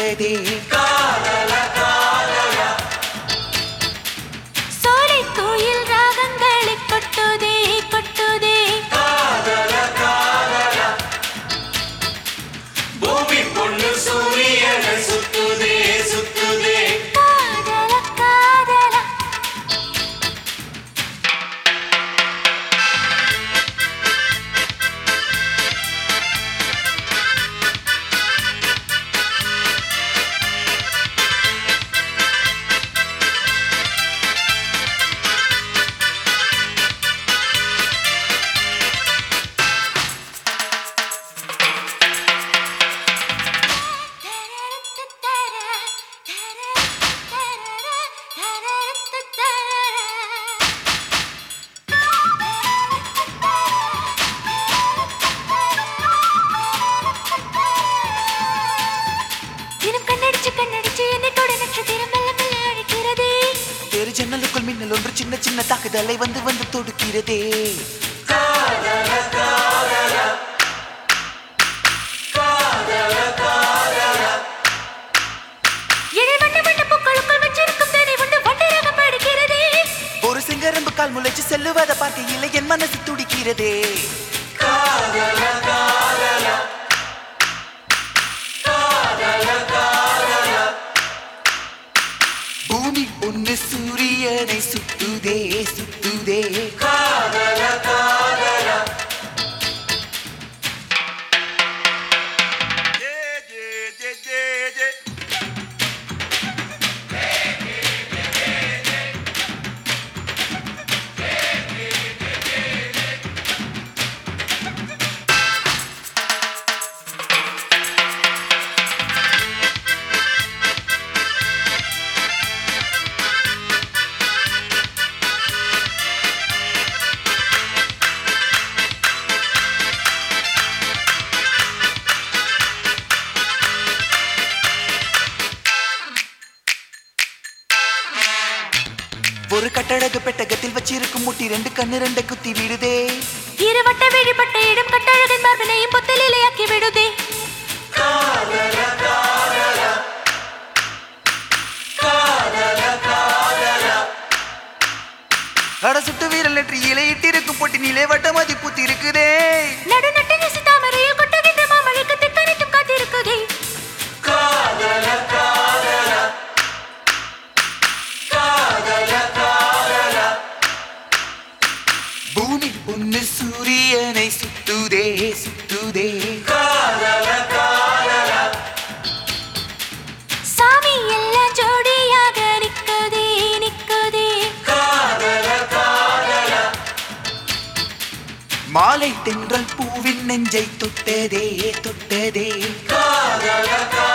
தொட்டதே சோலை கோயில் ராகங்களை கொட்டுதே கொட்டுதே பூமி பொண்ணு சூரியனை சுத்துதே சுத்துதே காதல காதல தினம் கண்ணடிச்சு கண்ணடிச்சு என்னை தொட நட்சத்திரம் மெல்ல மெல்ல அழைக்கிறதே தெரு ஜன்னலுக்குள் மின்னல் ஒன்று சின்ன சின்ன தாக்குதலை வந்து வந்து தொடுக்கிறதே எழில் வண்ண வண்ண பூக்களுக்குள் வச்சிருக்கும் தேனை உண்டு வண்டியாக படுகிறதே ஒரு சிங்கரம்பு கால் முளைச்சு செல்லுவதை பார்க்கையில் என் மனசு துடிக்கிறதே பூமி ஒண்ணு சூரியனை சுத்துதே சுத்துதே ஒரு கட்டழகு பெட்டகத்தில் வச்சிருக்கும் முட்டி ரெண்டு கண்ணு ரெண்டு குத்தி விடுதே இருவட்ட விழிப்பட்ட இடம் கட்டழகின் மார்பினையும் பொத்தலிலையாக்கி விடுதே அட சுட்டு வீரல் நெற்றி இலையிட்டிருக்கும் பொட்டி நிலை வட்டமதி பூத்தி இருக்குதே நடு நட்டு நெசி தாமரையில் கொட்டுகின்ற மாமழைக்கு திக்கனைத்தும் காத்திருக்குதே பூமி ஒண்ணு சூரியனை சுத்துதே சுத்துதே சாமி எல்லாம் ஜோடியாக நிற்குதே நிற்குதே மாலை தென்றல் பூவின் நெஞ்சை தொட்டதே தொட்டதே காதல காதல